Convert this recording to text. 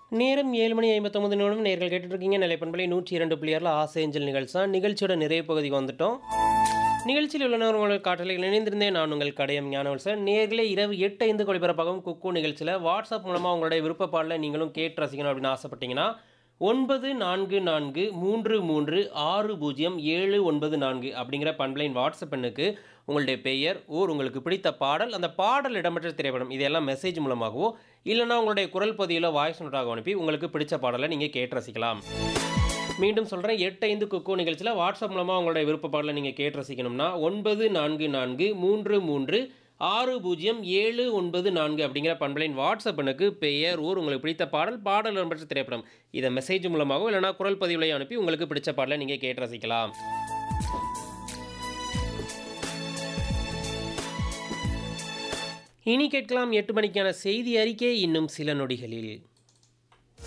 நேரம் ஏழு மணி ஐம்பத்தொம்பது நிமிடம் நேர்கள் கேட்டுட்ருக்கீங்க நிலைப்பண்பலை நூற்றி இரண்டு புள்ளியாரில் ஆசேஞ்சல் நிகழ்ச்சி தான் நிகழ்ச்சியோட நிறைய பகுதிக்கு வந்துட்டோம் நிகழ்ச்சியில் உள்ளனர் உங்கள் காட்டலையில் இணைந்திருந்தேன் நான் உங்கள் கடையம் ஞானவல் சார் நேர்களே இரவு எட்டு ஐந்து ஒளிபரப்பாகும் குக்கு நிகழ்ச்சியில் வாட்ஸ்அப் மூலமாக உங்களுடைய விருப்பப்பாடில் நீங்களும் கேட்டு ரசிக்கணும் அப்படின்னு ஆசைப்பட்டீங்கன்னா ஒன்பது நான்கு நான்கு மூன்று மூன்று ஆறு பூஜ்ஜியம் ஏழு ஒன்பது நான்கு அப்படிங்கிற பண்பலைன் வாட்ஸ்அப் எண்ணுக்கு உங்களுடைய பெயர் ஊர் உங்களுக்கு பிடித்த பாடல் அந்த பாடல் இடம்பெற்ற திரைப்படம் இதெல்லாம் மெசேஜ் மூலமாகவோ இல்லைன்னா உங்களுடைய குரல் பதிவில் வாய்ஸ் நோட்டாக அனுப்பி உங்களுக்கு பிடிச்ச பாடலை நீங்கள் கேட்டு ரசிக்கலாம் மீண்டும் சொல்கிறேன் எட்டு ஐந்து குக்கு நிகழ்ச்சியில் வாட்ஸ்அப் மூலமாக உங்களுடைய விருப்ப பாடலை நீங்கள் கேட்டு ரசிக்கணும்னா ஒன்பது நான்கு நான்கு மூன்று மூன்று ஆறு பூஜ்ஜியம் ஏழு ஒன்பது நான்கு அப்படிங்கிற பண்பலின் வாட்ஸ்அப் எனக்கு பெயர் ஊர் உங்களுக்கு பிடித்த பாடல் பாடல் இடம்பெற்ற திரைப்படம் இதை மெசேஜ் மூலமாகவோ இல்லைனா குரல் பதிவுலையும் அனுப்பி உங்களுக்கு பிடிச்ச பாடலை நீங்கள் கேட்டு ரசிக்கலாம் இனி கேட்கலாம் எட்டு மணிக்கான செய்தி அறிக்கை இன்னும் சில நொடிகளில்